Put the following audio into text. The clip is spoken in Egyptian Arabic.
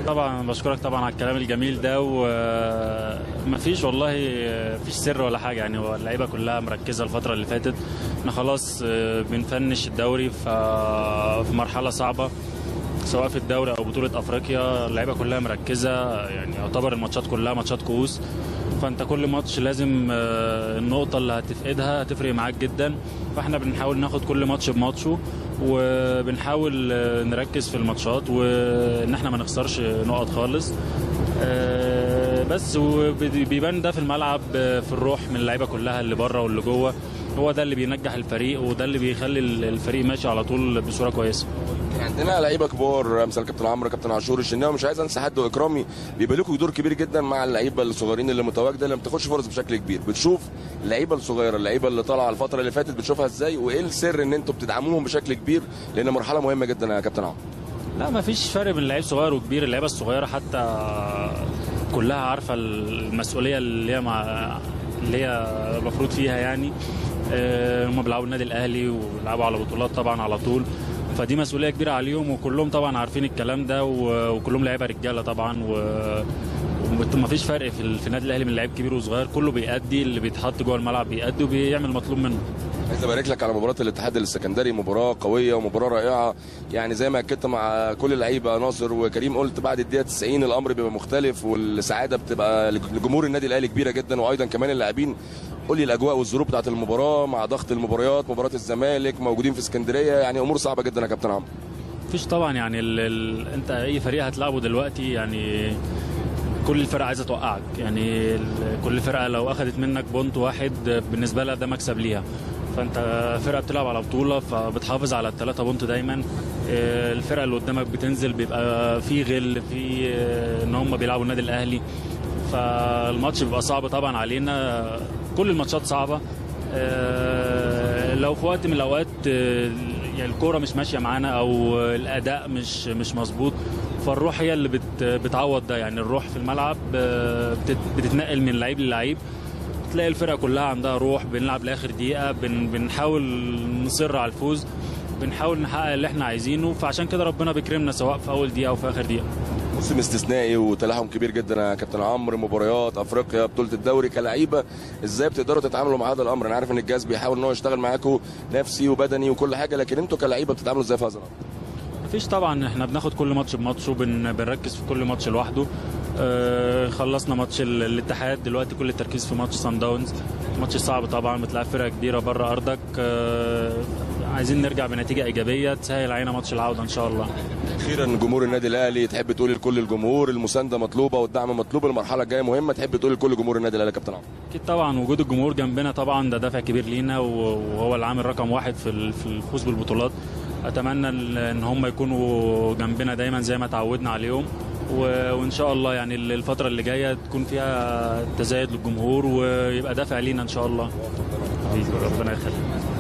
طبعا بشكرك طبعا على الكلام الجميل ده ومفيش والله مفيش سر ولا حاجه يعني هو اللعيبه كلها مركزه الفتره اللي فاتت احنا خلاص بنفنش الدوري ف- في مرحله صعبه سواء في الدوري او بطوله افريقيا اللعيبه كلها مركزه يعني يعتبر الماتشات كلها ماتشات كؤوس فانت كل ماتش لازم آه، النقطه اللي هتفقدها هتفرق معاك جدا فاحنا بنحاول ناخد كل ماتش بماتشه وبنحاول آه، نركز في الماتشات وان احنا ما نخسرش نقط خالص آه، بس وبيبان ده في الملعب آه، في الروح من اللعيبه كلها اللي بره واللي جوه هو ده اللي بينجح الفريق وده اللي بيخلي الفريق ماشي على طول بصوره كويسه عندنا لعيبه كبار مثل كابتن عمرو كابتن عاشور الشناوي مش عايز انسى حد واكرامي بيبقى لكم دور كبير جدا مع اللعيبه الصغيرين اللي متواجده اللي ما بتاخدش فرص بشكل كبير بتشوف اللعيبه الصغيره اللعيبه اللي طالعه الفتره اللي فاتت بتشوفها ازاي وايه السر ان انتوا بتدعموهم بشكل كبير لان مرحله مهمه جدا يا كابتن عمرو لا ما فيش فرق بين لعيب صغير وكبير اللعيبه الصغيره حتى كلها عارفه المسؤوليه اللي هي مع اللي هي المفروض فيها يعني آه، هم بيلعبوا النادي الاهلي وبيلعبوا على بطولات طبعا على طول فدي مسؤوليه كبيره عليهم وكلهم طبعا عارفين الكلام ده و- وكلهم لعيبه رجاله طبعا و وما فيش فرق في ال- في النادي الاهلي من لعيب كبير وصغير كله بيأدي اللي بيتحط جوه الملعب بيأدي وبيعمل مطلوب منه عايز ابارك لك على مباراه الاتحاد السكندري مباراه قويه ومباراه رائعه يعني زي ما اكدت مع كل اللعيبه ناصر وكريم قلت بعد الدقيقه 90 الامر بيبقى مختلف والسعاده بتبقى لجمهور النادي الاهلي كبيره جدا وايضا كمان اللاعبين قول لي الاجواء والظروف بتاعت المباراه مع ضغط المباريات مباراه الزمالك موجودين في اسكندريه يعني امور صعبه جدا يا كابتن عمرو مفيش طبعا يعني ال... ال... انت اي فريق هتلعبه دلوقتي يعني كل الفرق عايزه توقعك يعني ال... كل فرقه لو اخذت منك بونت واحد بالنسبه لها ده مكسب ليها فانت فرقه بتلعب على بطوله فبتحافظ على الثلاثه بونت دايما آه، الفرقه اللي قدامك بتنزل بيبقى في غل في آه، ان هم بيلعبوا النادي الاهلي فالماتش بيبقى صعب طبعا علينا كل الماتشات صعبه آه، لو في وقت من الاوقات آه، يعني الكوره مش ماشيه معانا او الاداء مش مش مظبوط فالروح هي اللي بت بتعوض ده يعني الروح في الملعب آه، بتت- بتتنقل من لعيب للعيب تلاقي الفرقه كلها عندها روح بنلعب لاخر دقيقه بن بنحاول نصر على الفوز بنحاول نحقق اللي احنا عايزينه فعشان كده ربنا بيكرمنا سواء في اول دقيقه او في اخر دقيقه موسم استثنائي وتلاحم كبير جدا يا كابتن عمرو مباريات افريقيا بطوله الدوري كلعيبه ازاي بتقدروا تتعاملوا مع هذا الامر انا عارف ان الجهاز بيحاول ان هو يشتغل معاكم نفسي وبدني وكل حاجه لكن انتوا كلعيبه بتتعاملوا ازاي في هذا الامر مفيش طبعا احنا بناخد كل ماتش بماتش وبنركز في كل ماتش لوحده اه خلصنا ماتش ال- الاتحاد دلوقتي كل التركيز في ماتش سان داونز ماتش صعب طبعا بتلعب فرقه كبيره بره ارضك اه عايزين نرجع بنتيجه ايجابيه تسهل علينا ماتش العوده ان شاء الله اخيرا جمهور النادي الاهلي تحب تقول لكل الجمهور المسانده مطلوبه والدعم مطلوب المرحله الجايه مهمه تحب تقول لكل جمهور النادي الاهلي يا كابتن عمرو اكيد طبعا وجود الجمهور جنبنا طبعا ده دافع كبير لينا وهو العامل رقم واحد في ال- في الفوز بالبطولات اتمنى ال- ان هم يكونوا جنبنا دايما زي ما تعودنا عليهم و- وان شاء الله يعني ال- الفتره اللي جايه تكون فيها تزايد للجمهور ويبقى دافع لينا ان شاء الله حبيبي، ربنا يخليك